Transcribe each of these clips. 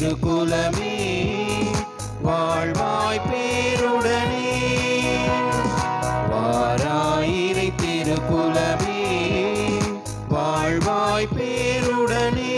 திருக்குலமே வாழ்வாய் பேருடனே வாராயிரை திருக்குலமே வாழ்வாய் பேருடனே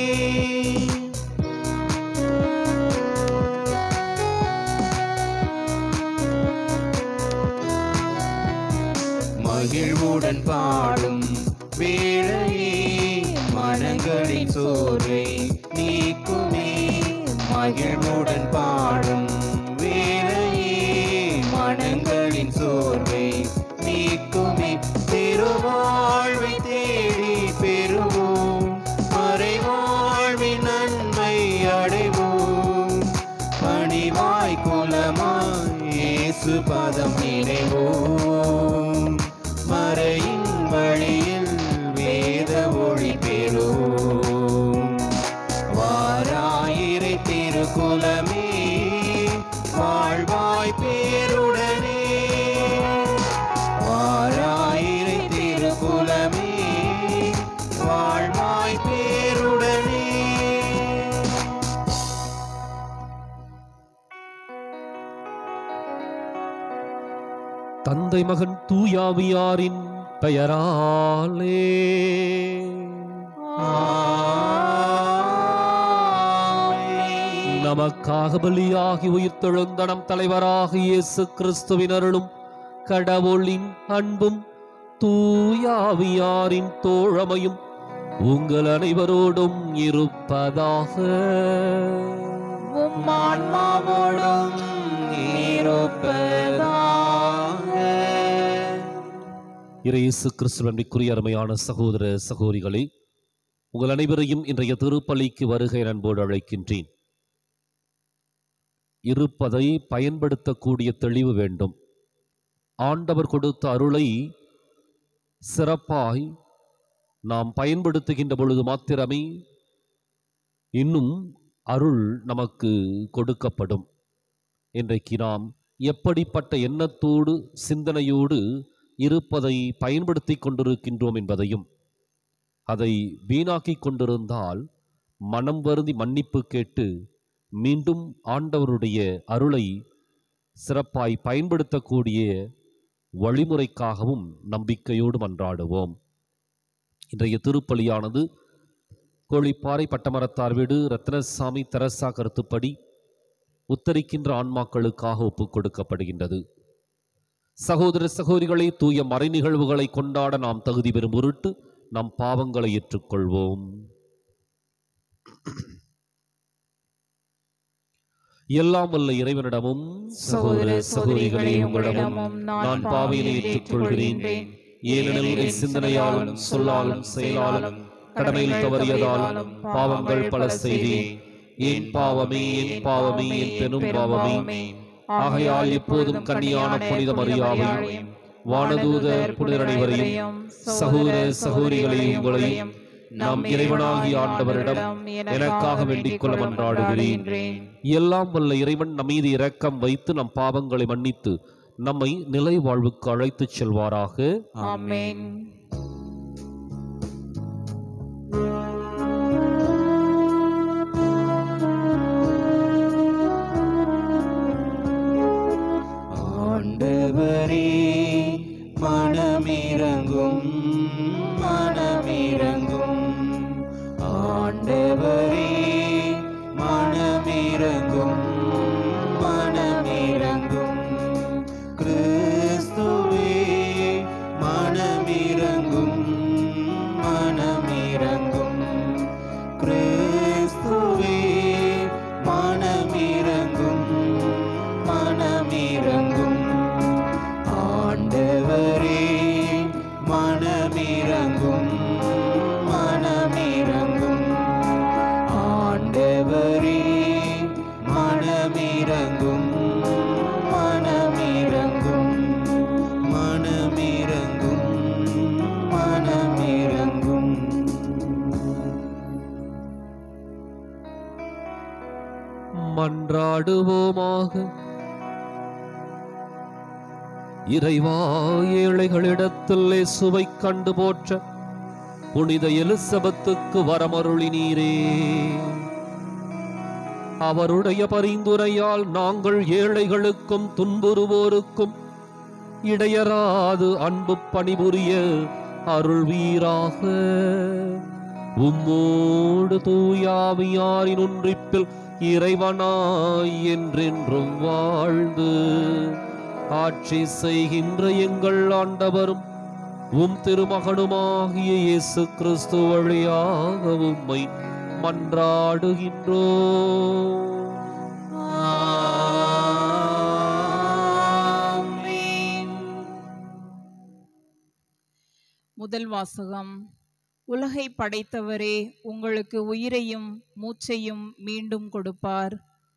மகிழ்வுடன் பாடும் வேளையே மனங்களின் சோர்வை நீக்குமே மகிழ்வுடன் பாடும் வேளையே மனங்களின் சோர்வை நீக்குமே திருவாழ்வை தேடி பெறுவோம் மறைவாழ்வின் நன்மை அடைவோம் பணிவாய் குலமாய் இயேசு பதம் நினைவோம் மறையின் வழியில் வேத ஒளி பெறுவோம் வாராயிரை திருக்குலமே வாழ்வாய் பேருடனே வாராயிரை திருக்குலமே வாழ்வாய் பேருடனே தந்தை மகன் தூயாவியாரின் பெயராலே ஆமென். நமக்காக பலியாகி உயிர்த்தெழுந்த நம் தலைவராக இயேசு கிறிஸ்துவின் அருளும் கடவுளின் அன்பும் தூயாவியாரின் தோழமையும் உங்கள் அனைவரோடும் இருப்பதாக உம் ஆன்மாவோடும் இருப்பதாக இயேசு கிறிஸ்துவனுக்குரிய அருமையான சகோதர சகோதரிகளே உங்கள் அனைவரையும் இன்றைய திருப்பலிக்கு வருகை அன்போடு அழைக்கின்றேன் இருப்பதை பயன்படுத்தக்கூடிய தெளிவு வேண்டும் ஆண்டவர் கொடுத்த அருளை சிறப்பாய் நாம் பயன்படுத்துகின்ற பொழுது மாத்திரமே இன்னும் அருள் நமக்கு கொடுக்கப்படும் இன்றைக்கு நாம் எப்படிப்பட்ட எண்ணத்தோடு சிந்தனையோடு இருப்பதை பயன்படுத்தி கொண்டிருக்கின்றோம் என்பதையும் அதை வீணாக்கிக் கொண்டிருந்தால் மனம் வருந்தி மன்னிப்பு கேட்டு மீண்டும் ஆண்டவருடைய அருளை சிறப்பாய் பயன்படுத்தக்கூடிய வழிமுறைக்காகவும் நம்பிக்கையோடு மன்றாடுவோம் இன்றைய திருப்பலியானது கோழிப்பாறை பட்டமரத்தார் வீடு ரத்னசாமி தெரசா கருத்துப்படி உத்தரிக்கின்ற ஆன்மாக்களுக்காக ஒப்புக் கொடுக்கப்படுகின்றது சகோதர சகோதரிகளை தூய மறை நிகழ்வுகளை கொண்டாட நாம் தகுதி பெறும் பொருட்டு நம் பாவங்களை ஏற்றுக்கொள்வோம் எல்லாம் வல்ல இறைவனிடமும் சகோதர சகோதரிகளே உங்களிடமும் நான் பாவையினை ஏற்றுக்கொள்கிறேன் ஏனெனில் என் சிந்தனையாலும் சொல்லாலும் செயலாலும் கடமையில் தவறியதாலும் பாவங்கள் பல செய்தேன் ஏன் பாவமே என் பாவமே என் பெரும் பாவமே ஆகையால் எப்போதும் கன்னியான புனித மரியாதையும் வானதூதர் புனிதர் அனைவரையும் சகோதர சகோதரிகளையும் உங்களையும் நம் இறைவனாகிய ஆண்டவரிடம் எனக்காக வேண்டிக் கொள்ள மன்றாடுகிறேன் எல்லாம் வல்ல இறைவன் நம் மீது இரக்கம் வைத்து நம் பாவங்களை மன்னித்து நம்மை நிலை வாழ்வுக்கு அழைத்துச் செல்வாராக ஆமென் ஆண்டவரே மனமிரங்கும் மனமிரங்கும் ஆண்டவரே மனமிரங்கும் மனமிரங்கும் கிறிஸ்துவே மனமிரங்கும் மனமிரங்கும் கிறிஸ்துவே மனமிரங்கும் மனமிரங்கும் ஆண்டவரே மனமிரங்கும் மனமிரங்கும் ஆண்டவரே மனமிரங்கும் மனமிரங்கும் மனமிரங்கும் மனமிரங்கும் மன்றாடுவோமாக இறைவா ஏழைகளிடத்தில் சுவை கண்டு போற்ற புனித எலிசபெத்துக்கு வரமருளினீரே அவருடைய பரிந்துரையால் நாங்கள் ஏழைகளுக்கும் துன்புறுவோருக்கும் இடையராது அன்பு பணிபுரிய அருள்வீராக உம்மோடு தூயாவியாரின் ஒன்றிப்பில் இறைவனாய் என்றென்றும் வாழ்ந்து ஆட்சி செய்கின்ற எங்கள் ஆண்டவரும் உம் திருமகனுமாகிய இயேசு கிறிஸ்து வழியாக உம்மை மன்றாடுகின்றோ ஆமென். முதல் வாசகம் உலகை படைத்தவரே உங்களுக்கு உயிரையும் மூச்சையும் மீண்டும் கொடுப்பார்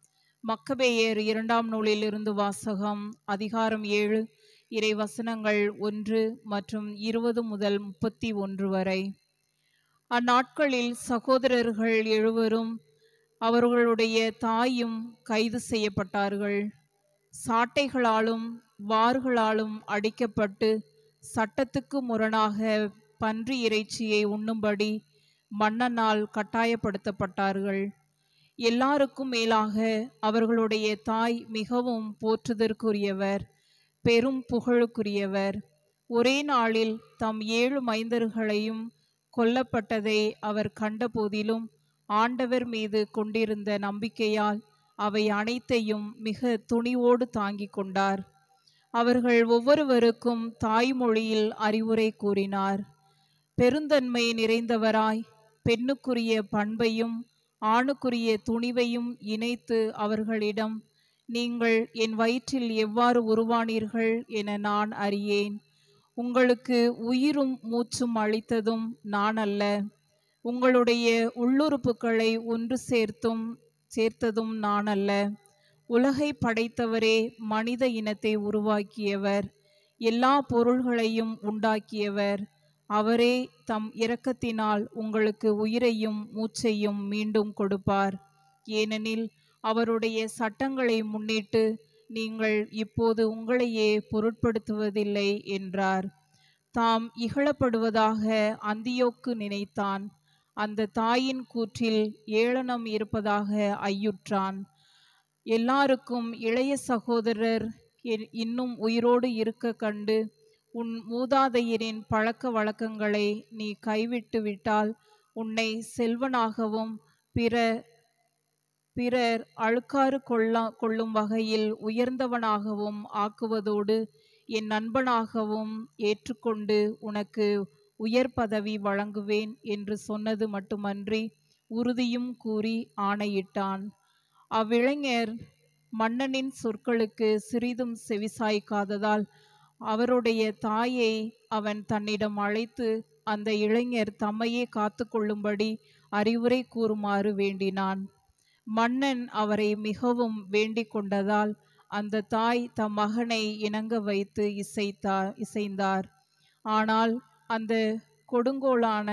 மக்கபேயர் இரண்டாம் நூலிலிருந்து வாசகம் அதிகாரம் ஏழு இறை வசனங்கள் ஒன்று மற்றும் இருபது முதல் முப்பத்தி ஒன்று வரை அந்நாட்களில் சகோதரர்கள் எழுவரும் அவர்களுடைய தாயும் கைது செய்யப்பட்டார்கள் சாட்டைகளாலும் வார்களாலும் அடிக்கப்பட்டு சட்டத்துக்கு முரணாக பன்றி இறைச்சியை உண்ணும்படி மன்னனால் கட்டாயப்படுத்தப்பட்டார்கள் எல்லாருக்கும் மேலாக அவர்களுடைய தாய் மிகவும் போற்றுதற்குரியவர் பெரும் புகழுக்குரியவர் ஒரே நாளில் தம் ஏழு மைந்தர்களையும் கொல்லப்பட்டதை அவர் கண்டபோதிலும் ஆண்டவர் மீது கொண்டிருந்த நம்பிக்கையால் அவை அனைத்தையும் மிக துணிவோடு தாங்கிக் கொண்டார் அவர்கள் ஒவ்வொருவருக்கும் தாய்மொழியில் அறிவுரை கூறினார் பெருந்தன்மை நிறைந்தவராய் பெண்ணுக்குரிய பண்பையும் ஆணுக்குரிய துணிவையும் இணைத்து அவர்களிடம் நீங்கள் என் வயிற்றில் எவ்வாறு உருவானீர்கள் என நான் அறியேன் உங்களுக்கு உயிரும் மூச்சும் அளித்ததும் நான் அல்ல உங்களுடைய உள்ளுறுப்புகளை ஒன்று சேர்த்தும் சேர்த்ததும் நான் அல்ல உலகை படைத்தவரே மனித இனத்தை உருவாக்கியவர் எல்லா பொருள்களையும் உண்டாக்கியவர் அவரே தம் இரக்கத்தினால் உங்களுக்கு உயிரையும் மூச்சையும் மீண்டும் கொடுப்பார் ஏனெனில் அவருடைய சட்டங்களை முன்னிட்டு நீங்கள் இப்போது உங்களையே பொருட்படுத்துவதில்லை என்றார் தாம் இகழப்படுவதாக அந்தியோக்கு நினைத்தான் அந்த தாயின் கூற்றில் ஏளனம் இருப்பதாக ஐயுற்றான் எல்லாருக்கும் இளைய சகோதரர் இ- இன்னும் உயிரோடு இருக்க கண்டு உன் மூதாதையரின் பழக்க வழக்கங்களை நீ கைவிட்டு விட்டால் உன்னை செல்வனாகவும் பிற பிறர் அழுக்காறு கொள்ள கொள்ளும் வகையில் உயர்ந்தவனாகவும் ஆக்குவதோடு என் நண்பனாகவும் ஏற்றுக்கொண்டு உனக்கு உயர் பதவி வழங்குவேன் என்று சொன்னது மட்டுமன்றி உறுதியும் கூறி ஆணையிட்டான் அவ்விளைஞர் மன்னனின் சொற்களுக்கு சிறிதும் செவிசாய்க்காததால் அவருடைய தாயை அவன் தன்னிடம் அழைத்து அந்த இளைஞர் தம்மையே காத்து கொள்ளும்படி அறிவுரை கூறுமாறு வேண்டினான் மன்னன் அவரை மிகவும் வேண்டிக் கொண்டதால் அந்த தாய் தம் மகனை இணங்க வைத்து இசைத்தா இசைந்தார் ஆனால் அந்த கொடுங்கோலான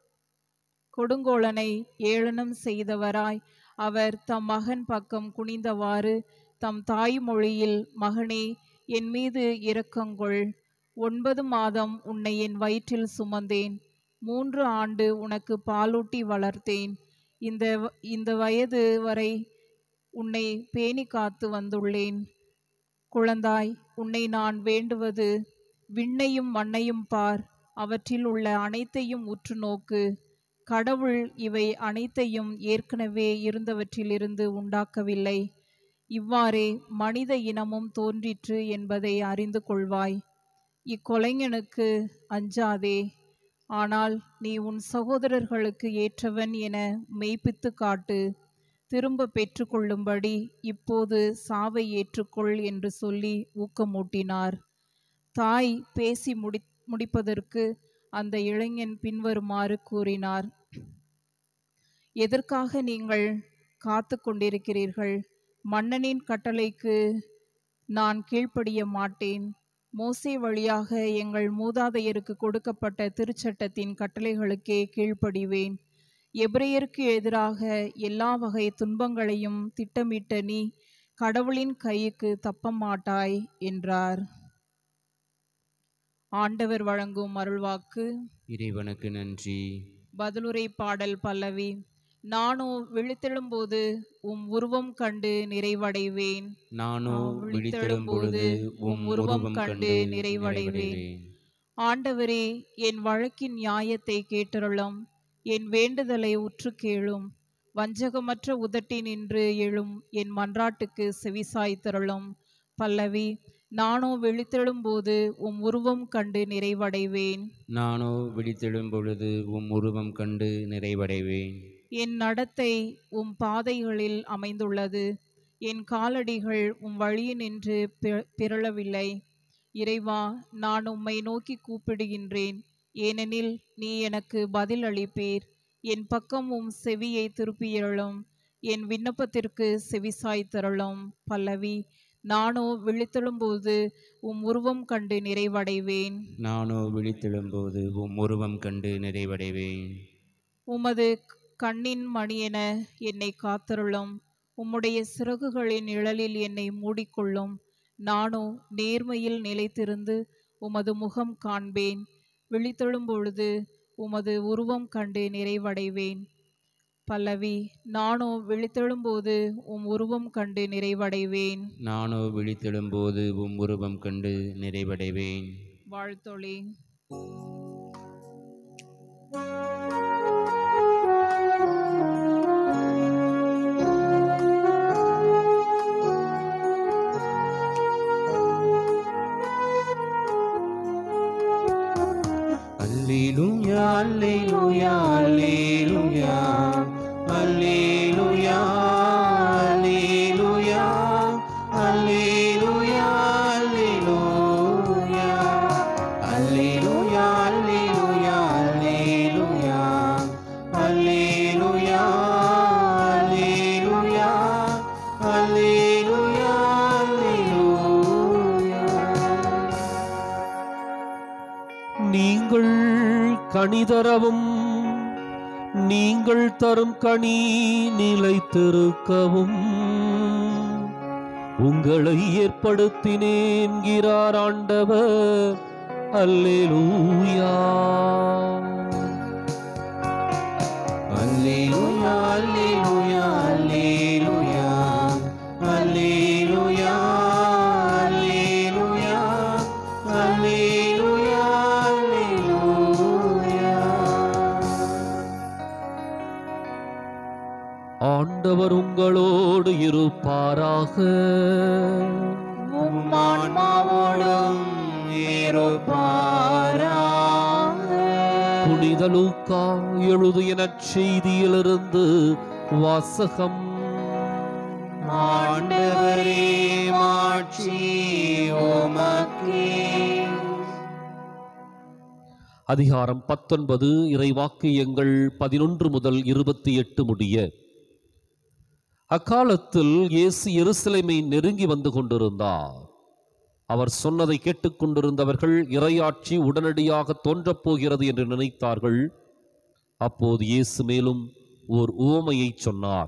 கொடுங்கோலனை ஏளனம் செய்தவராய் அவர் தம் மகன் பக்கம் குனிந்தவாறு தம் தாய்மொழியில் மகனே என் மீது இரக்கங்கொள் ஒன்பது மாதம் உன்னை என் வயிற்றில் சுமந்தேன் மூன்று ஆண்டு உனக்கு பாலூட்டி வளர்த்தேன் இந்த வ- இந்த வயது வரை உன்னை பேணி காத்து வந்துள்ளேன் குழந்தாய் உன்னை நான் வேண்டுவது விண்ணையும் மண்ணையும் பார் அவற்றில் உள்ள அனைத்தையும் உற்று நோக்கு கடவுள் இவை அனைத்தையும் ஏற்கனவே இருந்தவற்றிலிருந்து உண்டாக்கவில்லை இவ்வாறே மனித இனமும் தோன்றிற்று என்பதை அறிந்து கொள்வாய் இக்கொலைஞனுக்கு அஞ்சாதே ஆனால் நீ உன் சகோதரர்களுக்கு ஏற்றவன் என மெய்ப்பித்து காட்டு திரும்ப பெற்றுக்கொள்ளும்படி இப்போது சாவை ஏற்றுக்கொள் என்று சொல்லி ஊக்கமூட்டினார் தாய் பேசி முடி முடிப்பதற்கு அந்த இளைஞன் பின்வருமாறு கூறினார் எதற்காக நீங்கள் காத்து கொண்டிருக்கிறீர்கள் மன்னனின் கட்டளைக்கு நான் கீழ்ப்படிய மாட்டேன் மோசே வழியாக எங்கள் மூதாதையருக்கு கொடுக்கப்பட்ட திருச்சட்டத்தின் கட்டளைகளுக்கே கீழ்ப்படிவேன் எபிரேயருக்கு எதிராக எல்லா வகை துன்பங்களையும் திட்டமிட்ட நீ கடவுளின் கைக்கு தப்ப மாட்டாய் என்றார் ஆண்டவர் வழங்கும் அருள்வாக்கு இறைவனுக்கு நன்றி பதிலுரை பாடல் பல்லவி நானோ விழித்தெழும்போது உம் உருவம் கண்டு நிறைவடைவேன் நானோ நான் விழித்தெழும் பொழுது உம் உருவம் கண்டு நிறைவடைவேன் ஆண்டவரே என் வழக்கின் நியாயத்தை கேட்டருளும் என் வேண்டுதலை உற்று கேளும் வஞ்சகமற்ற உதட்டினின்று எழும் என் மன்றாட்டுக்கு செவிசாய்த்தருளும் பல்லவி நானோ விழித்தெழும்போது உம் உருவம் கண்டு நிறைவடைவேன் நானோ விழித்தெழும் பொழுது உம் உருவம் கண்டு நிறைவடைவேன் என் நடத்தை உம் பாதைகளில் அமைந்துள்ளது என் காலடிகள் உம் வழியினின்று பி- பிறழவில்லை இறைவா நான் உம்மை நோக்கி கூப்பிடுகின்றேன் ஏனெனில் நீ எனக்கு பதில் அளிப்பீர் என் பக்கம் உம் செவியை திருப்பியருளும் என் விண்ணப்பத்திற்கு செவிசாய்த்தருளும் பல்லவி நானோ விழித்தெழும்போது உம் உருவம் கண்டு நிறைவடைவேன் நானோ விழித்தெழும்போது உம் உருவம் கண்டு நிறைவடைவேன் உமது கண்ணின் மணியென என்னை காத்தருளும் உம்முடைய சிறகுகளின் நிழலில் என்னை மூடிக்கொள்ளும் நானோ நேர்மையில் நிலைத்திருந்து உமது முகம் காண்பேன் விழித்தெழும் பொழுது உமது உருவம் கண்டு நிறைவடைவேன் பல்லவி நானோ விழித்தெழும்போது உம் உருவம் கண்டு நிறைவடைவேன் நானோ விழித்தெழும்போது உம் உருவம் கண்டு நிறைவடைவேன் வாழ்த்தொழி அல்லேலூயா அல்லேலூயா அல்லேலூயா அல்லேலூயா அல்லேலூயா அல்லேலூயா அல்லேலூயா அல்லேலூயா அல்லேலூயா அல்லேலூயா அல்லேலூயா அல்லேலூயா அல்லேலூயா அல்லேலூயா நீங்கள் கனிதரவும் நீங்கள் தரும் கனி நிலைத்திருக்கவும் உங்களை ஏற்படுத்தினேன்கிறார் ஆண்டவர் அல்லேலூயா Alleluia, alleluia, alleluia, alleluia, alleluia, alleluia, alleluia. ஆண்டவர் உங்களோடு இருப்பாராக உம்மான்மாவோடும் இருப்பாராக. புனித லூக்கா எழுதிய நற்செய்தியிலிருந்து வாசகம் ஆண்டவரே மாட்சி உமக்கே அதிகாரம் பத்தொன்பது இறைவாக்கியங்கள் பதினொன்று முதல் இருபத்தி எட்டு முடிய அக்காலத்தில் இயேசு எருசலேமை நெருங்கி வந்து கொண்டிருந்தார் அவர் சொன்னதை கேட்டுக்கொண்டிருந்தவர்கள் இறையாட்சி உடனடியாக தோன்றப் போகிறது என்று நினைத்தார்கள் அப்போது இயேசு மேலும் ஓர் உவமையை சொன்னார்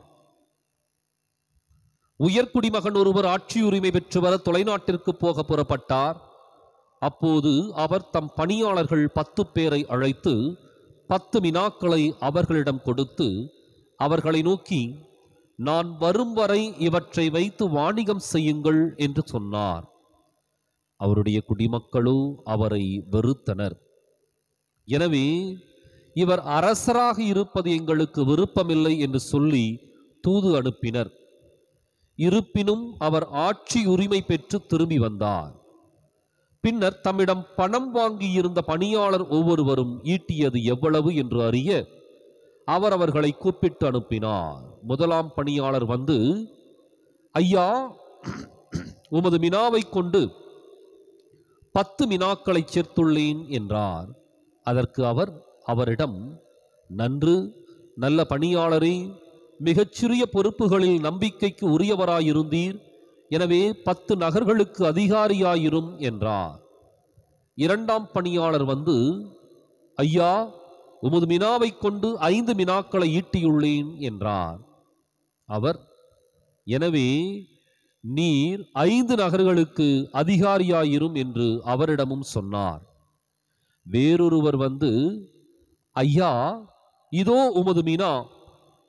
உயர்குடிமகன் ஒருவர் ஆட்சி உரிமை பெற்று வர தொலைநாட்டிற்கு போக புறப்பட்டார் அப்போது அவர் தம் பணியாளர்கள் பத்து பேரை அழைத்து பத்து மினாக்களை அவர்களிடம் கொடுத்து அவர்களை நோக்கி நான் வரும் வரை இவற்றை வைத்து வாணிகம் செய்யுங்கள் என்று சொன்னார் அவருடைய குடிமக்களோ அவரை வெறுத்தனர் எனவே இவர் அரசராக இருப்பது எங்களுக்கு விருப்பமில்லை என்று சொல்லி தூது அனுப்பினர் இருப்பினும் அவர் ஆட்சி உரிமை பெற்று திரும்பி வந்தார் பின்னர் தம்மிடம் பணம் வாங்கியிருந்த பணியாளர் ஒவ்வொருவரும் ஈட்டியது எவ்வளவு என்று அறிய அவர் அவர்களை கூப்பிட்டு அனுப்பினார் முதலாம் பணியாளர் வந்து ஐயா உமது மினாவை கொண்டு பத்து மினாக்களை சேர்த்துள்ளேன் என்றார் அதற்கு அவர் அவரிடம் நன்று நல்ல பணியாளரே மிகச்சிறிய பொறுப்புகளில் நம்பிக்கைக்கு உரியவராயிருந்தீர் எனவே பத்து நகர்களுக்கு அதிகாரியாயிரும் என்றார் இரண்டாம் பணியாளர் வந்து ஐயா உமது மினாவை கொண்டு ஐந்து மினாக்களை ஈட்டியுள்ளேன் என்றார் அவர் எனவே நீர் ஐந்து நகர்களுக்கு அதிகாரியாயிரும் என்று அவரிடமும் சொன்னார் வேறொருவர் வந்து ஐயா இதோ உமது மினா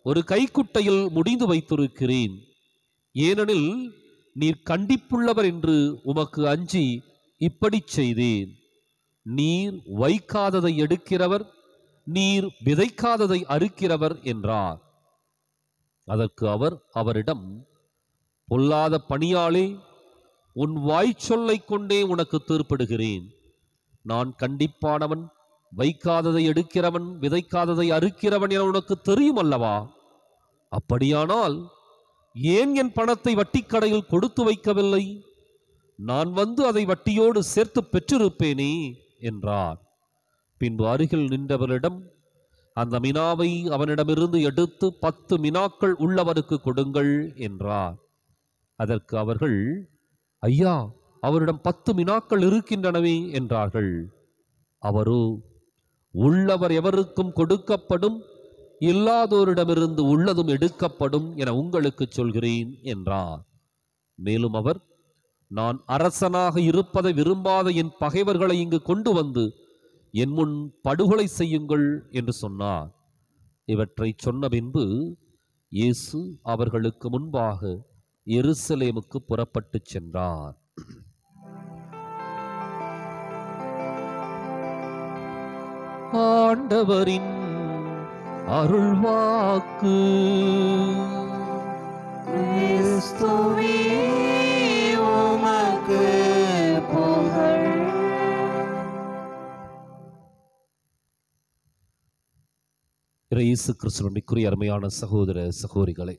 ஒரு கைக்குட்டையில் முடிந்து வைத்திருக்கிறேன் ஏனெனில் நீர் கண்டிப்புள்ளவர் என்று உமக்கு அஞ்சி இப்படி செய்தேன் நீர் வைக்காததை எடுக்கிறவர் நீர் விதைக்காததை அறுக்கிறவர் என்றார் அதற்கு அவர் அவரிடம் பொல்லாத பணியாளே உன் வாய்ச்சொல்லைக் கொண்டே உனக்கு தீர்ப்பிடுகிறேன் நான் கண்டிப்பானவன் வைக்காததை எடுக்கிறவன் விதைக்காததை அறுக்கிறவன் என உனக்கு தெரியும் அல்லவா அப்படியானால் ஏன் என் பணத்தை வட்டிக்கடையில் கொடுத்து வைக்கவில்லை நான் வந்து அதை வட்டியோடு சேர்த்து பெற்றிருப்பேனே என்றார் பின்பு அருகில் நின்றவரிடம் அந்த மினாவை அவனிடமிருந்து எடுத்து பத்து மினாக்கள் உள்ளவருக்கு கொடுங்கள் என்றார் அதற்கு அவர்கள் ஐயா அவரிடம் பத்து மினாக்கள் இருக்கின்றனவே என்றார்கள் அவரோ உள்ளவர் எவருக்கும் கொடுக்கப்படும் இல்லாதோரிடமிருந்து உள்ளதும் எடுக்கப்படும் என உங்களுக்கு சொல்கிறேன் என்றார் மேலும் அவர் நான் அரசனாக இருப்பதை விரும்பாத என் பகைவர்களை இங்கு கொண்டு வந்து என் முன் படுகொலை செய்யுங்கள் என்று சொன்னார் இவற்றை சொன்ன பின்பு இயேசு அவர்களுக்கு முன்பாக எருசலேமுக்கு புறப்பட்டுச் சென்றார் ஆண்டவரின் அருள்வாக்கு கிறிஸ்துவே உமக்கு புகழ் இயேசு கிறிஸ்துவனுக்குரிய அருமையான சகோதர சகோதரிகளே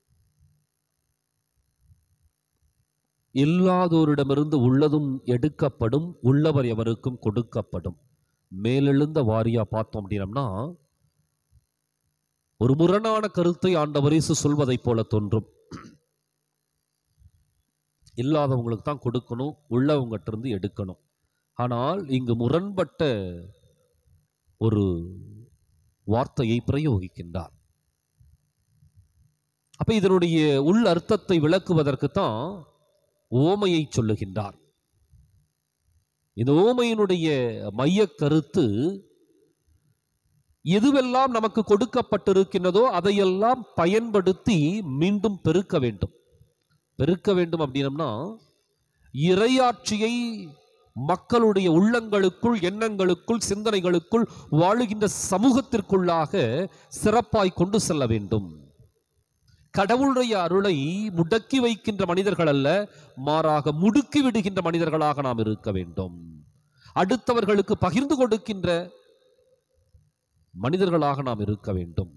இல்லாதோரிடமிருந்து உள்ளதும் எடுக்கப்படும் உள்ளவர் எவருக்கும் கொடுக்கப்படும் மேலெழுந்த வாரியா பார்த்தோம் அப்படின்னம்னா ஒரு முரணான கருத்தை ஆண்டவர் இயேசு சொல்வதைப் போல தோன்றும் இல்லாதவங்களுக்கு தான் கொடுக்கணும் உள்ளவங்ககிட்ட இருந்து எடுக்கணும் ஆனால் இங்கு முரண்பட்ட ஒரு வார்த்தையை பிரயோகிக்கின்றார் அப்ப இதனுடைய உள் அர்த்தத்தை விளக்குவதற்கு தான் ஓமையை சொல்லுகின்றார் இந்த ஓமையினுடைய மையக் கருத்து எதுவெல்லாம் நமக்கு கொடுக்கப்பட்டிருக்கின்றதோ அதையெல்லாம் பயன்படுத்தி மீண்டும் பெருக்க வேண்டும் பெருக்க வேண்டும் அப்படின்னம்னா இறையாட்சியை மக்களுடைய உள்ளங்களுக்குள் எண்ணங்களுக்குள் சிந்தனைகளுக்குள் வாழுகின்ற சமூகத்திற்குள்ளாக சிறப்பாய் கொண்டு செல்ல வேண்டும் கடவுளுடைய அருளை முடக்கி வைக்கின்ற மனிதர்கள் அல்ல மாறாக முடுக்கி விடுகின்ற மனிதர்களாக நாம் இருக்க வேண்டும் அடுத்தவர்களுக்கு பகிர்ந்து கொடுக்கின்ற மனிதர்களாக நாம் இருக்க வேண்டும்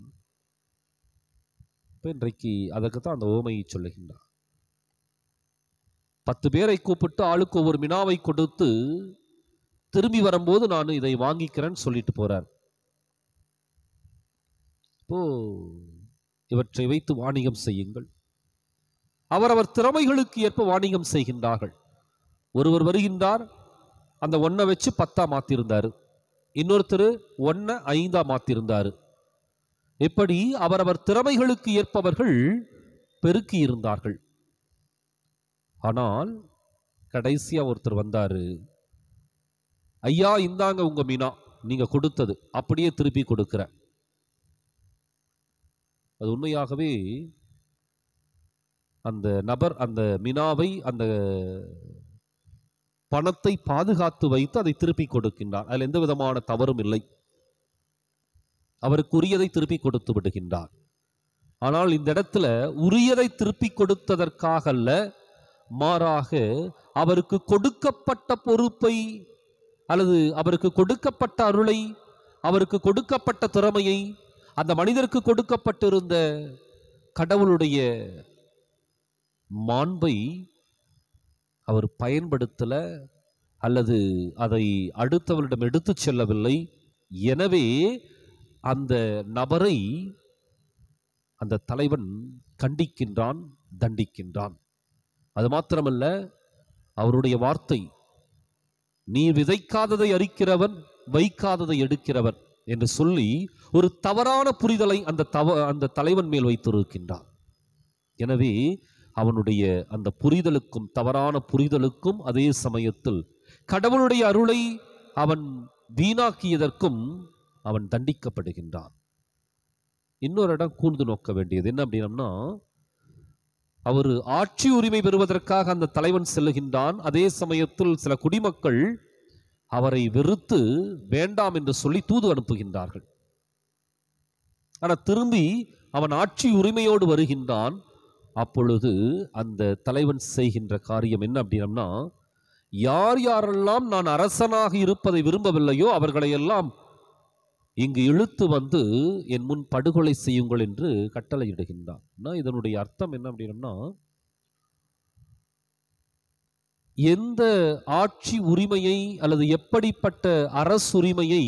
இப்ப இன்றைக்கு அதற்கு தான் அந்த ஓமையை சொல்லுகின்றார் பத்து பேரை கூப்பிட்டு ஆளுக்கு ஒவ்வொரு மினாவை கொடுத்து திரும்பி வரும்போது நான் இதை வாங்கிக்கிறேன்னு சொல்லிட்டு போறார் இப்போ இவற்றை வைத்து வாணிகம் செய்யுங்கள் அவரவர் திறமைகளுக்கு ஏற்ப வாணிகம் செய்கின்றார்கள் ஒருவர் வருகின்றார் அந்த ஒன்றை வச்சு பத்தா மாத்திருந்தாரு இன்னொருத்தர் ஒன்றை ஐந்தா மாத்திருந்தாரு இப்படி அவரவர் திறமைகளுக்கு ஏற்பவர்கள் பெருக்கி இருந்தார்கள் ஆனால் கடைசியா ஒருத்தர் வந்தாரு ஐயா இந்தாங்க உங்க மீனா நீங்க கொடுத்தது அப்படியே திருப்பி கொடுக்கிற அது உண்மையாகவே அந்த நபர் அந்த மினாவை அந்த பணத்தை பாதுகாத்து வைத்து அதை திருப்பி கொடுக்கின்றார் அதில் எந்த விதமான தவறும் இல்லை அவருக்கு உரியதை திருப்பி கொடுத்து விடுகின்றார் ஆனால் இந்த இடத்துல உரியதை திருப்பி கொடுத்ததற்காக அல்ல மாறாக அவருக்கு கொடுக்கப்பட்ட பொறுப்பை அல்லது அவருக்கு கொடுக்கப்பட்ட அருளை அவருக்கு கொடுக்கப்பட்ட திறமையை அந்த மனிதருக்கு கொடுக்கப்பட்டிருந்த கடவுளுடைய மாண்பை அவர் பயன்படுத்தல அல்லது அதை அடுத்தவரிடம் எடுத்துச் செல்லவில்லை எனவே அந்த நபரை அந்த தலைவன் கண்டிக்கின்றான் தண்டிக்கின்றான் அது மாத்திரமல்ல அவருடைய வார்த்தை நீ விதைக்காததை அரிக்கிறவன் வைக்காததை எடுக்கிறவன் என்று சொல்லி ஒரு தவறான புரிதலை அந்த தவ அந்த தலைவன் மேல் வைத்திருக்கின்றான் எனவே அவனுடைய அந்த புரிதலுக்கும் தவறான புரிதலுக்கும் அதே சமயத்தில் கடவுளுடைய அருளை அவன் வீணாக்கியதற்கும் அவன் தண்டிக்கப்படுகின்றான் இன்னொரு இடம் கூர்ந்து நோக்க வேண்டியது என்ன அப்படின்னம்னா அவர் ஆட்சி உரிமை பெறுவதற்காக அந்த தலைவன் செல்லுகின்றான் அதே சமயத்தில் சில குடிமக்கள் அவரை வெறுத்து வேண்டாம் என்று சொல்லி தூது அனுப்புகின்றார்கள் ஆனா திரும்பி அவன் ஆட்சி உரிமையோடு வருகின்றான் அப்பொழுது அந்த தலைவன் செய்கின்ற காரியம் என்ன அப்படின்னம்னா யார் யாரெல்லாம் நான் அரசனாக இருப்பதை விரும்பவில்லையோ அவர்களை எல்லாம் இங்கு இழுத்து வந்து என் முன் படுகொலை செய்யுங்கள் என்று கட்டளையிடுகின்றான் நான் இதனுடைய அர்த்தம் என்ன அப்படின்னம்னா எந்த ஆட்சி உரிமையை அல்லது எப்படிப்பட்ட அரசுரிமையை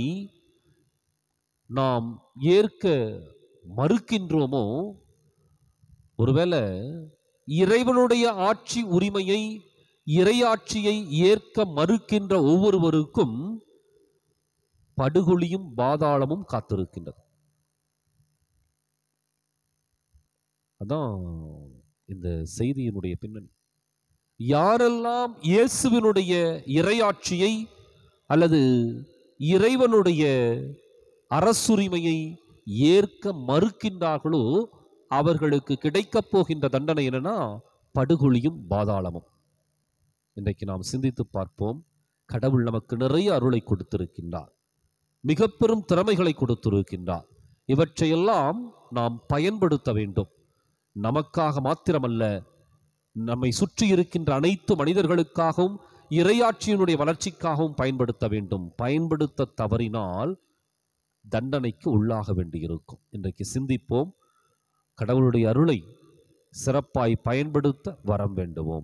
நாம் ஏற்க மறுக்கின்றோமோ ஒருவேளை இறைவனுடைய ஆட்சி உரிமையை இறையாட்சியை ஏற்க மறுக்கின்ற ஒவ்வொருவருக்கும் படுகொலியும் பாதாளமும் காத்திருக்கின்றது அதான் இந்த செய்தியினுடைய பின்னணி யாரெல்லாம் இயேசுவினுடைய இறையாட்சியை அல்லது இறைவனுடைய அரசுரிமையை ஏற்க மறுக்கின்றார்களோ அவர்களுக்கு கிடைக்கப் போகின்ற தண்டனை என்னன்னா படுகொலியும் பாதாளமும் இன்றைக்கு நாம் சிந்தித்து பார்ப்போம் கடவுள் நமக்கு நிறைய அருளை கொடுத்திருக்கின்றார் மிக பெரும் திறமைகளை கொடுத்திருக்கின்றார் இவற்றையெல்லாம் நாம் பயன்படுத்த வேண்டும் நமக்காக மாத்திரமல்ல நம்மை சுற்றி இருக்கின்ற அனைத்து மனிதர்களுக்காகவும் இறையாட்சியினுடைய வளர்ச்சிக்காகவும் பயன்படுத்த வேண்டும் பயன்படுத்த தவறினால் தண்டனைக்கு உள்ளாக வேண்டியிருக்கும் இன்றைக்கு சிந்திப்போம் கடவுளுடைய அருளை சிறப்பாய் பயன்படுத்த வரம் வேண்டுவோம்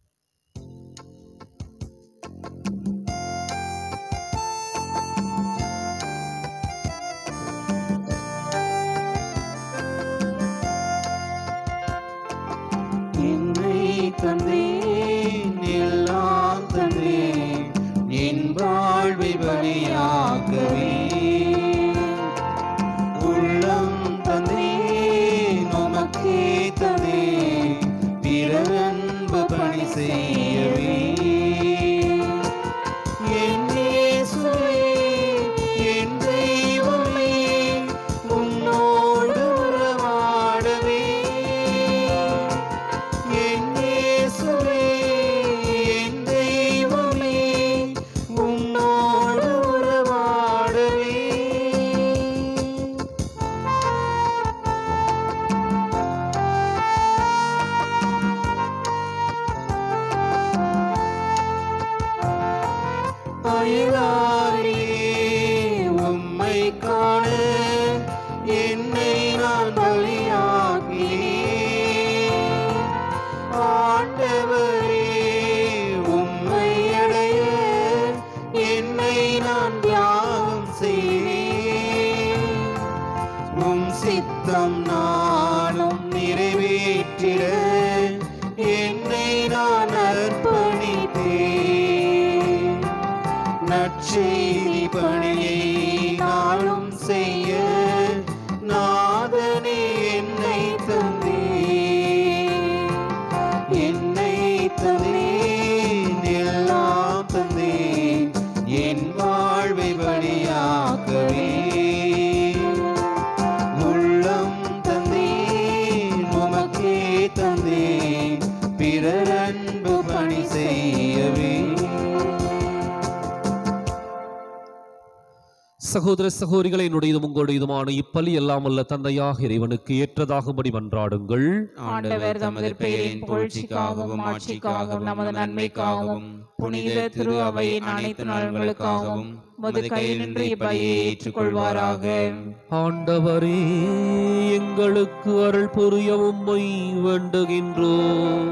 என்னை தந்தேன் எல்லாம் தந்தேன் என் வாழ்வை பலியாக்கவே உள்ளம் தந்தேன் உமக்கே தந்தேன் பிறர் அன்பு பணி செய்யவே என் இயேசுவே, என் தெய்வமே, உன்னோடு உறவாடவே என் இயேசுவே, என் தெய்வமே, உன்னோடு உறவாடவே அயலாரியே உம்மை காண என்னை நான் பலியாக்கினேன் ஆண்டவரே உம்மை அடைய என்னை நான் தியாகம் செய்வேன் உம் சித்தம் நானும் நிறைவேற்றிட என்னை நான் அர்ப்பணித்தேன் நற்செய்தி பணியை நாளும் செய்ய நாதனே என்னை தந்தேன் என்னை தந்தேன் எல்லாம் தந்தேன் என் வாழ்வை பலியாக்கவே உள்ளம் தந்தேன் உமக்கே தந்தேன் பிறர் அன்பு பணி செய்யவே சகோதர சகோதரிகளை என்னுடையதும் உங்களுடையதுமான இப்பலி எல்லாம் அல்ல தந்தையாக இறைவனுக்கு ஏற்றதாகும்படி மன்றாடுங்கள் ஆண்டவர் தமது பெயரின் புகழ்ச்சிக்காகவும் ஆட்சிக்காகவும் நமது நன்மைக்காகவும் புனித திரு அவையின் அனைத்து நலன்களுக்காகவும் உமது கையினின்று இப்பலியை ஏற்றுக்கொள்வாராக ஆண்டவரே எங்களுக்கு அருள் புரிய உம்மை வேண்டுகின்றோம்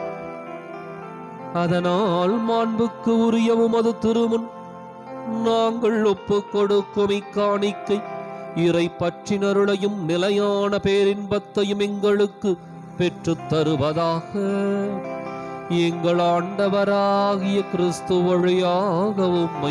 அதனால் மாண்புக்கு உரிய உமது திருமுன் நாங்கள் ஒப்பு கொடுக்கும் இக்காணிக்கை இறை பற்றினருளையும் நிலையான பேரின்பத்தையும் எங்களுக்கு பெற்றுத் தருவதாக எங்கள் ஆண்டவராகிய கிறிஸ்து வழியாக உம்மை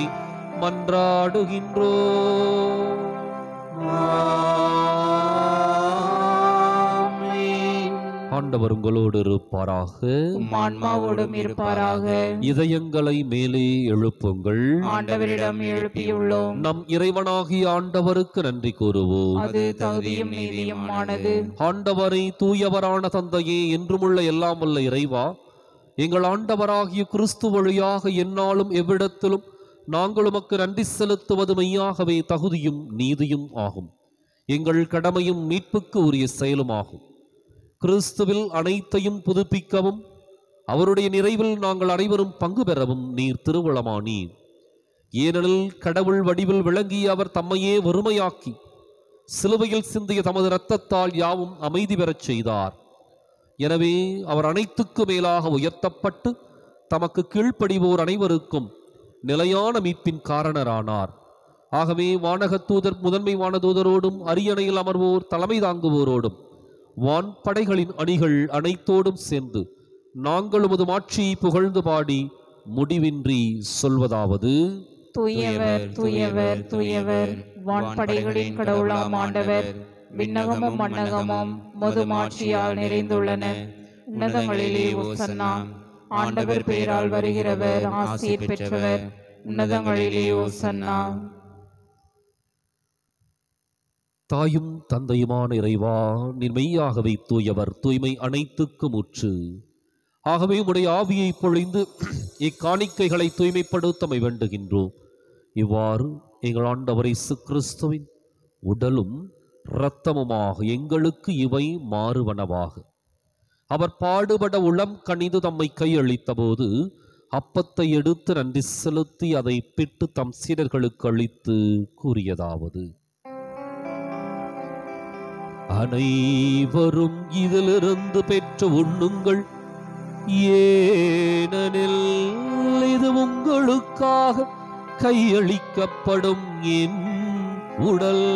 மன்றாடுகின்றோம் ஆமென். ஆண்டவர் உங்களோடு இருப்பாராக உம் ஆன்மாவோடும் இருப்பாராக இதயங்களை மேலே எழுப்புங்கள் ஆண்டவரிடம் எழுப்பியுள்ளோம் நம் இறைவனாகிய ஆண்டவருக்கு நன்றி கூறுவோம் அது தகுதியும் நீதியும் ஆனது ஆண்டவரை தூயவரான தந்தையே என்றுமுள்ள எல்லாம் வல்ல இறைவா எங்கள் ஆண்டவராகிய கிறிஸ்து வழியாக எந்நாளும் எவ்விடத்திலும் நாங்கள் உமக்கு நன்றி செலுத்துவது மெய்யாகவே தகுதியும் நீதியும் ஆகும் எங்கள் கடமையும் மீட்புக்கு உரிய செயலும் ஆகும் கிறிஸ்துவில் அனைத்தையும் புதுப்பிக்கவும் அவருடைய நிறைவில் நாங்கள் அனைவரும் பங்கு பெறவும் நீர் திருவுளமானீர் ஏனெனில் கடவுள் வடிவில் விளங்கிய அவர் தம்மையே வெறுமையாக்கி சிலுவையில் சிந்திய தமது இரத்தத்தால் யாவும் அமைதி பெறச் செய்தார் எனவே அவர் அனைத்துக்கு மேலாக உயர்த்தப்பட்டு தமக்கு கீழ்ப்படிவோர் அனைவருக்கும் நிலையான மீட்பின் காரணரானார் ஆகவே வானகத் தூதர் முதன்மை வானதூதரோடும் அரியணையில் அமர்வோர் தலைமை தாங்குவோரோடும் வான் படைகளின் அணிகள் அனைத்தோடும் சேர்ந்து நாங்கள் உமது மாட்சியை புகழ்ந்து பாடி முடிவின்றி சொல்வதாவது தூயவர் தூயவர் தூயவர் வான்படைகளின் கடவுளாம் ஆண்டவர் விண்ணகமும் மண்ணகமும் மதுமாட்சியால் நிறைந்துள்ளன உன்னதங்களிலே ஓசன்னா ஆண்டவர் பெயரால் வருகிறவர் ஆசீர் பெற்றவர் உன்னதங்களிலே ஓசன்னா தாயும் தந்தையுமான இறைவா நீர் மெய்யாகவே தூயவர் தூய்மை அனைத்துக்கும் உற்று ஆகவே உடைய ஆவியை பொழிந்து இக்காணிக்கைகளை தூய்மைப்படுத்தமை வேண்டுகின்றோம் இவ்வாறு எங்கள் ஆண்டவர் இயேசு கிறிஸ்துவின் உடலும் இரத்தமுமாக எங்களுக்கு இவை மாறுவனவாக அவர் பாடுபட உளம் கனிந்து தம்மை கையளித்த போது அப்பத்தை எடுத்து நன்றி செலுத்தி அதை பிட்டு தம் சீடர்களுக்கு அளித்து கூறியதாவது அனைவரும் இதிலிருந்து பெற்று உண்ணுங்கள் ஏனெனில் இது உங்களுக்காக கையளிக்கப்படும் என் உடல்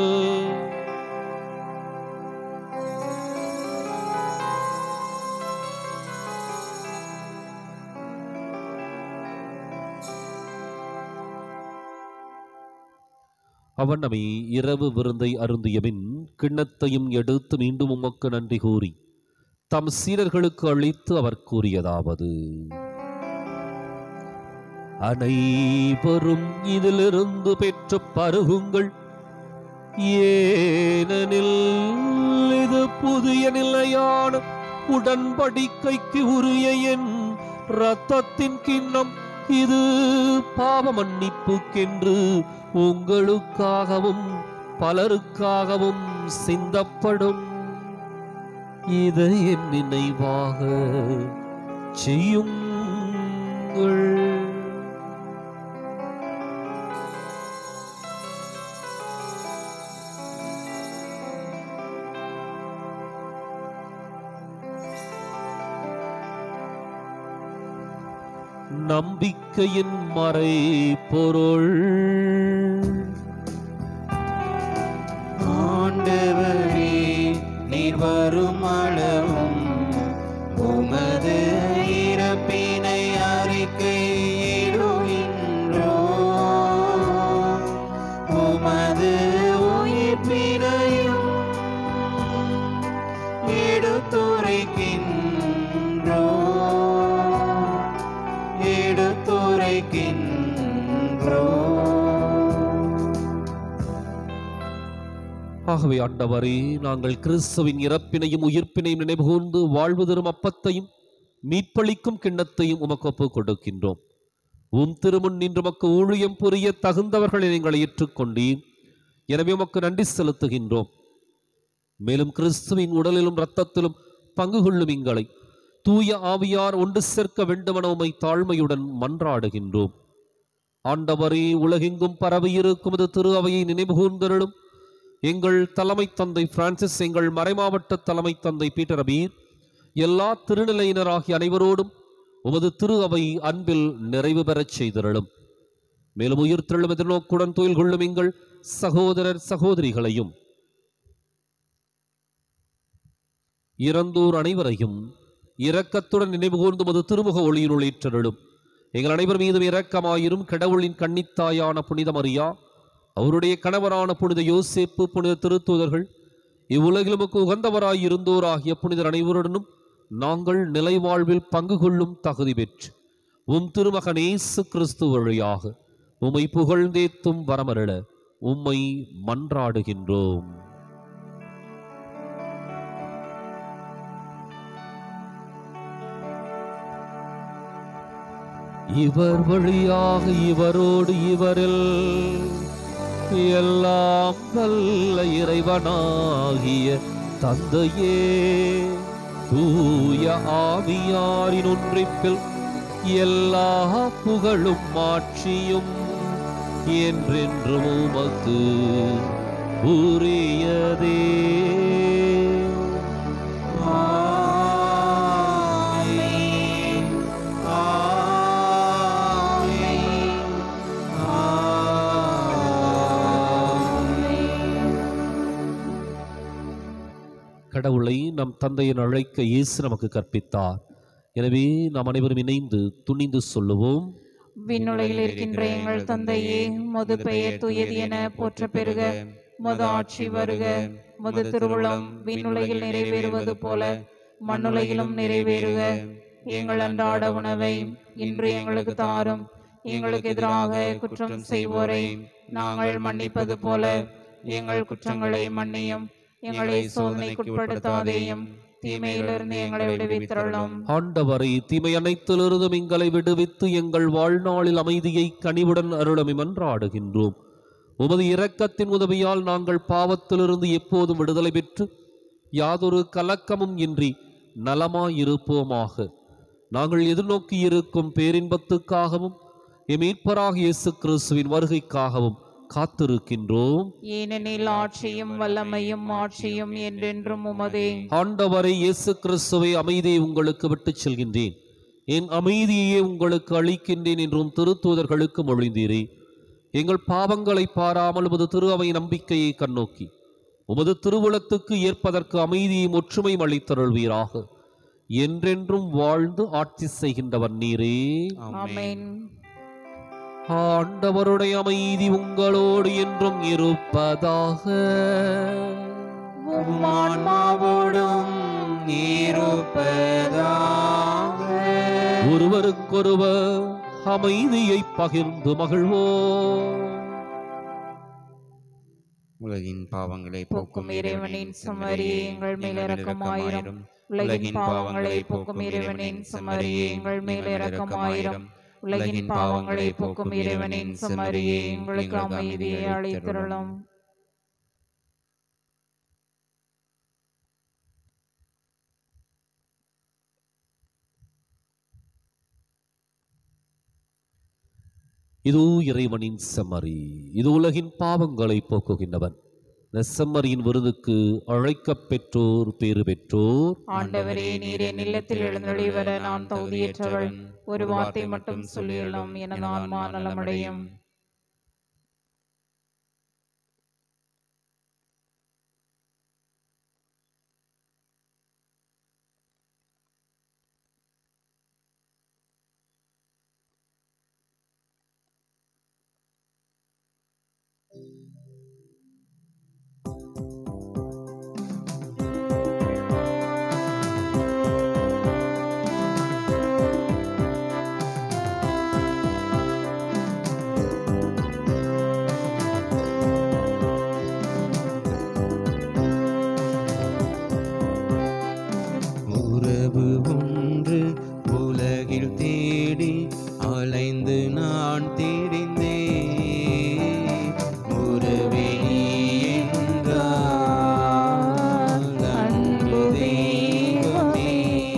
அவன் நம்மை இரவு விருந்தை அருந்தியபின் கிண்ணத்தையும் எடுத்து மீண்டும் உமக்கு நன்றி கூறி தம் சீடர்களுக்கு அளித்து அவர் கூறியதாவது அனைவரும் இதிலிருந்து பெற்று பருகுங்கள் ஏனெனில் இது புதிய நிலையான உடன்படிக்கைக்கு உரிய என் இரத்தத்தின் கிண்ணம் இது பாவ மன்னிப்புக்கென்று உங்களுக்காகவும் பலருக்காகவும் சிந்தப்படும் இதை என் நினைவாக செய்யுங்கள் நம்பிக்கையின் மறை பொருள் ஆண்டவரே நீர் வரும் அளவும் உமது இறப்பினை அறிக்கையிடுகின்றோ உமது உயிர்ப்பினையும் எடுத்துரைக்கின்றோ எடுத்துரைக்கின்றோ ஆகவே ஆண்டவரே நாங்கள் கிறிஸ்துவின் இறப்பினையும் உயிர்ப்பினையும் நினைவுகூர்ந்து வாழ்வு தரும் அப்பத்தையும் மீட்பளிக்கும் கிண்ணத்தையும் உமக்கு ஒப்புக் கொடுக்கின்றோம் உம் திருமுன் நின்று உமக்கு ஊழியம் புரிய தகுந்தவர்களை நீங்கள் ஏற்றுக்கொண்டீர் எனவே உமக்கு நன்றி செலுத்துகின்றோம் மேலும் கிறிஸ்துவின் உடலிலும் இரத்தத்திலும் பங்கு கொள்ளும் எங்களை தூய ஆவியார் ஒன்று சேர்க்க வேண்டுமென உம்மை தாழ்மையுடன் மன்றாடுகின்றோம் ஆண்டவரே உலகெங்கும் பரவியிருக்கும் இது திரு அவையை நினைவுகூர்ந்தருளும் எங்கள் தலைமை தந்தை பிரான்சிஸ் எங்கள் மறைமாவட்ட தலைமை தந்தை பீட்டர் அபீர் எல்லா திருநிலையினராகிய அனைவரோடும் உமது திரு அவை அன்பில் நிறைவு பெறச் செய்திருளும் மேலும் உயிர்த்தெழும் எதிர்நோக்குடன் துயில் கொள்ளும் எங்கள் சகோதரர் சகோதரிகளையும் இறந்தோர் அனைவரையும் இரக்கத்துடன் நினைவுகூர்ந்து உமது திருமுக ஒளியினுள் ஏற்றருளும் எங்கள் அனைவர் மீதும் இரக்கமாயிரும் கடவுளின் கன்னித்தாயான புனித மரியா அவருடைய கணவரான புனித யோசேப்பு புனித திருத்தூதர்கள் இவ்வுலகில் உமக்கு உகந்தவராய் இருந்தோராகிய புனிதர் அனைவருடனும் நாங்கள் நிலைவாழ்வில் பங்கு கொள்ளும் தகுதி பெற்று உம் திருமகன் இயேசு கிறிஸ்து வழியாக உம்மை புகழ்ந்தேத்தும் வரமருள உம்மை மன்றாடுகின்றோம் இவர் வழியாக இவரோடு இவரில் எல்லாம் வல்ல இறைவனாகிய தந்தையே தூய ஆவியாரின் ஒன்றிப்பில் எல்லா புகழும் மாட்சியும் என்றென்றும் உமக்கு உரியதே ஆமென். ஆமென். ஆமென். கடவுளை நம் தந்தையின் அழைக்க இயேசு நமக்கு கற்பித்தார் எனவே நாம் அனைவரும் இணைந்து துணிந்து சொல்லுவோம் விண்ணுலகில் இருக்கின்ற எங்கள் தந்தையே முது பெயர் துயது என போற்ற பெருக முது ஆட்சி வருக முது திருவுளம் விண்ணுலகில் நிறைவேறுவது போல மண்ணுலகிலும் நிறைவேறுக எங்கள் அன்றாட உணவை இன்று எங்களுக்கு தாரும் எங்களுக்கு எதிராக குற்றம் செய்வோரை நாங்கள் மன்னிப்பது போல எங்கள் குற்றங்களை மன்னியும் எங்களை சோதனைக்குட்படுத்தாதேயும் தீமையிலிருந்து எங்களை விடுவித்தருளும் ஆண்டவரை தீமை அனைத்திலிருந்தும் எங்களை விடுவித்து எங்கள் வாழ்நாளில் அமைதியை கனிவுடன் அருளமை மன்றாடுகின்றோம் உமது இரக்கத்தின் உதவியால் நாங்கள் பாவத்திலிருந்து எப்போதும் விடுதலை பெற்று யாதொரு கலக்கமும் இன்றி நலமாயிருப்போமாக நாங்கள் எதிர்நோக்கி இருக்கும் பேரின்பத்துக்காகவும் எம் மீட்பராக இயேசு கிறிஸ்துவின் வருகைக்காகவும் காத்திருக்கின்றோம் ஏனெனில் ஆட்சியும் வல்லமையும் ஆட்சியும் என்றென்றும் உமதே ஆண்டவரை இயேசு கிறிஸ்துவை அமைதியை உங்களுக்கு விட்டுச் செல்கின்றேன் என் அமைதியையே உங்களுக்கு அளிக்கின்றேன் என்றும் திருத்தூதர்களுக்கு மொழிந்தீரே எங்கள் பாவங்களை பாராமல் உமது திரு அவை நம்பிக்கையை கண்ணோக்கி உமது திருவுளத்துக்கு ஏற்பதற்கு அமைதியும் ஒற்றுமையும் அளித்தருள்வீராக என்றென்றும் வாழ்ந்து ஆட்சி செய்கின்றவர் நீரே ஆமென் ஆண்டவருடைய அமைதி உங்களோடு என்றும் இருப்பதாக உம் ஆன்மாவோடும் இருப்பதாக ஒருவருக்கொருவர் அமைதியை பகிர்ந்து மகிழ்வோம் உலகின் பாவங்களை போக்கும் இறைவனின் சுமரியே எங்கள் மேல் இரக்கமாயிரம் உலகின் பாவங்களை போக்கும் இறைவனின் சுமரியே எங்கள் மேல் இரக்கமாயிரம் உலகின் பாவங்களை போக்கும் இறைவனின் சுமரியே எங்களுக்கு அமைதியை அளித்திருளும் இதோ இறைவனின் செம்மறி இது உலகின் பாவங்களை போக்குகின்றவன் இந்த செம்மறியின் விருதுக்கு அழைக்கப் பெற்றோர் பேறு பெற்றோர் ஆண்டவரே நீர் என் இல்லத்தில் எழுந்தொழி வர நான் தகுதியற்றவள் ஒரு வார்த்தை மட்டும் சொல்லியுள்ளோம் எனது ஆன்மா நலமடையும் உறவு ஒன்று உலகில் தேடி அலைந்து நான் திரிந்தேன் உறவே நீ என்றால் அன்பு தெய்வமே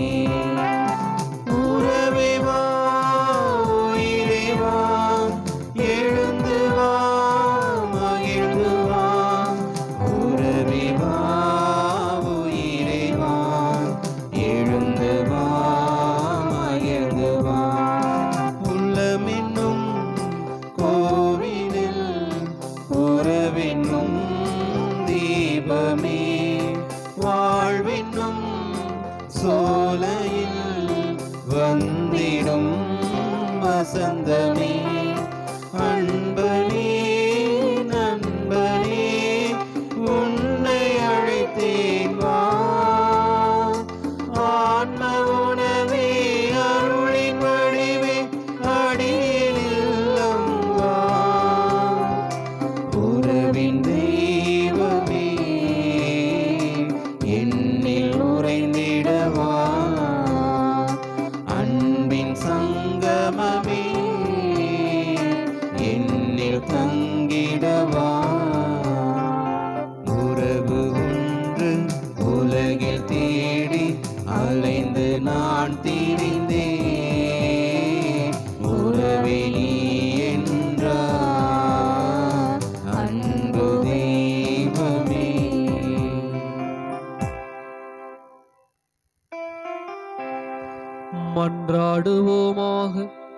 உறவே வா உயிரே வா எழுந்து வா மகிழ்ந்து வா உறவே வா உயிரே வா எழுந்து வா மகிழ்ந்து வா உள்ளமென்னும் கோவிலில் உறவென்னும் தீபமே வாழ்வென்னும் சோலையில் வந்திடும் வசந்தமே அன்பனே நண்பனே உன்னை அழைத்தேன் வா ஆன்ம நான் திரிந்தேன் உறவே நீ என்றார் அன்பு தெய்வமே மன்றாடுவோமாக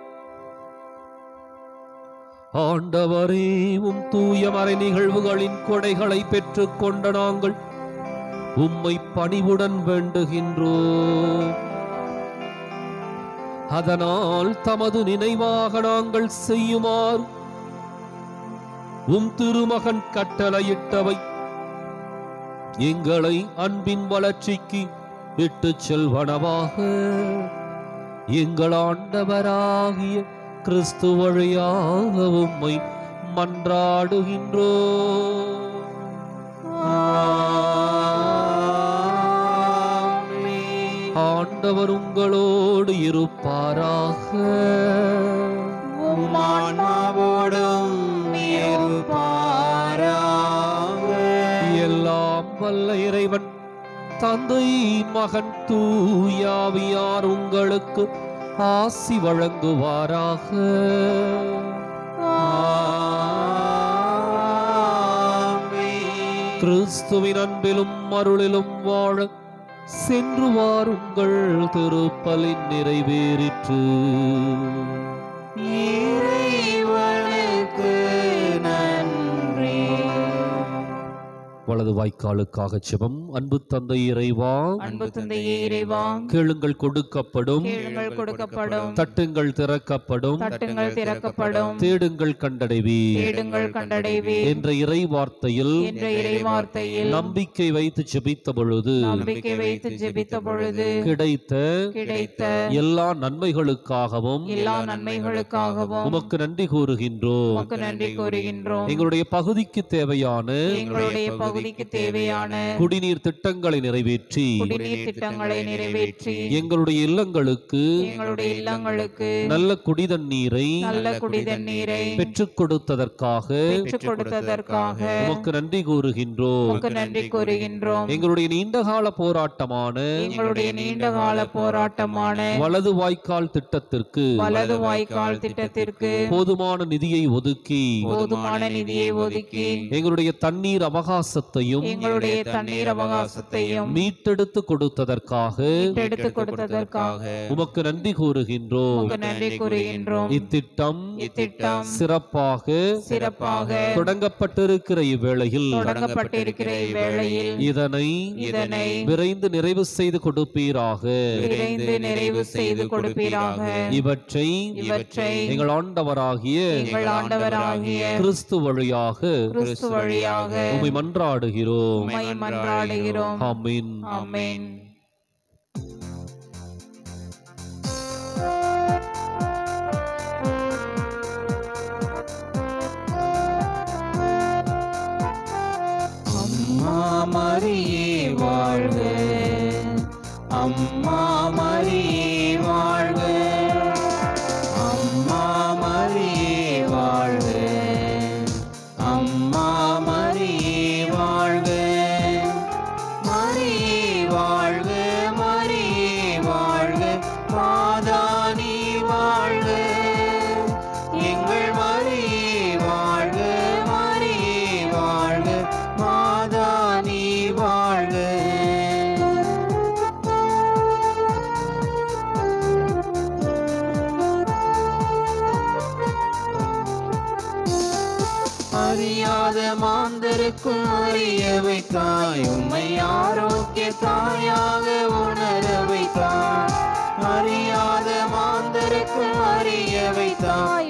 ஆண்டவரே உம் தூய மறை நிகழ்வுகளின் கொடைகளை பெற்றுக் கொண்ட நாங்கள் உம்மை பணிவுடன் வேண்டுகின்றோம் அதனால் தமது நினைவாக நாங்கள் செய்யுமாறு உம் திருமகன் கட்டளையிட்டவை எங்களை அன்பின் வளர்ச்சிக்கு விட்டுச் செல்வனவாக எங்கள் ஆண்டவராகிய கிறிஸ்து வழியாக உம்மை மன்றாடுகின்றோ ஆண்டவர் உங்களோடு இருப்பாராக உம்மான்மாவோடும் இருப்பாராக எல்லாம் வல்ல இறைவன் தந்தை மகன் தூயாவியார் உங்களுக்கு ஆசி வழங்குவாராக ஆமென். கிறிஸ்துவின் அன்பிலும் அருளிலும் வாழ சென்று வாருங்கள் திருப்பலின் நிறைவேறிற்று இறைவனுக்கு நன்றி வலது வாய்க்காலுக்காக செபம் அன்பு தந்தை இறைவா அன்பு தந்தையே இறைவா கேளுங்கள் கொடுக்கப்படும் கேளுங்கள் கொடுக்கப்படும் தட்டுங்கள் திறக்கப்படும் தட்டுங்கள் திறக்கப்படும் தேடுங்கள் கண்டடைவீர் தேடுங்கள் கண்டடைவே என்ற இறை வார்த்தையில் என்ற இறைவார்த்தையில் நம்பிக்கை வைத்து ஜெபித்த பொழுது நம்பிக்கை வைத்து ஜெபித்த பொழுது கிடைத்த கிடைத்த எல்லா நன்மைகளுக்காகவும் எல்லா நன்மைகளுக்காகவும் உமக்கு நன்றி கூறுகின்றோம் உமக்கு நன்றி கூறுகின்றோம் எங்களுடைய பகுதிக்கு தேவையான எங்களுடைய பகுதிக்கு தேவையான குடிநீர் திட்டங்களை நிறைவேற்றி குடிநீர் திட்டங்களை நிறைவேற்றி எங்களுடைய இல்லங்களுக்கு எங்களுடைய இல்லங்களுக்கு நல்ல குடிதண்ணீரை நல்ல குடிதண்ணீரை பெற்றுக் கொடுத்ததற்காக பெற்றுக் கொடுத்ததற்காக உமக்கு நன்றி கூறுகின்றோம் உமக்கு நன்றி கூறுகின்றோம் எங்களுடைய நீண்டகால போராட்டமான எங்களுடைய நீண்டகால போராட்டமான வலது வாய்க்கால் திட்டத்திற்கு வலது வாய்க்கால் திட்டத்திற்கு போதுமான நிதியை ஒதுக்கி போதுமான நிதியை ஒதுக்கி எங்களுடைய தண்ணீர் அவகாசத்தையும் எங்களுடைய தண்ணீர் அவகாசத்தையும் மீட்டெடுத்து கொடுத்ததற்காக எடுத்து கொடுத்ததற்காக உமக்கு நன்றி கூறுகின்றோம் உமக்கு நன்றி கூறுகின்றோம் இத்திட்டம் இத்திட்டம் சிறப்பாக சிறப்பாக தொடங்கப்பட்டிருக்கிற இவ்வேளையில் தொடங்கப்பட்டிருக்கிற இவ்வேளையில் இதனை இதனை விரைந்து நிறைவு செய்து கொடுப்பீராக விரைந்து நிறைவு செய்து கொடுப்பீராக இவற்றை இவற்றை எங்கள் ஆண்டவராகிய எங்கள் ஆண்டவராகிய கிறிஸ்து வழியாக கிறிஸ்து வழியாக உம்மை மன்றாடுகிறோம் உம்மை மன்றாடுகிறோம் ஆமீன் ஆமென் அம்மா மரியே வாழ்க அம்மா மரியே வாழ்க அம்மா மரியே வாழ்க அம்மா மரியே வாழ்க மரியே வாழ்க மரியே வாழ்க மாதா நீ வாழ்க எங்கள் மரியே வாழ்க மரியே வாழ்க மாதா நீ வாழ்க அறியாத மாந்தருக்கும் அறிய வைத்தாய் உம்மை ஆரோக்கிய தாயாக உணர வைத்தாய் அறியாத மாந்தருக்கும் அறிய வைத்தாய்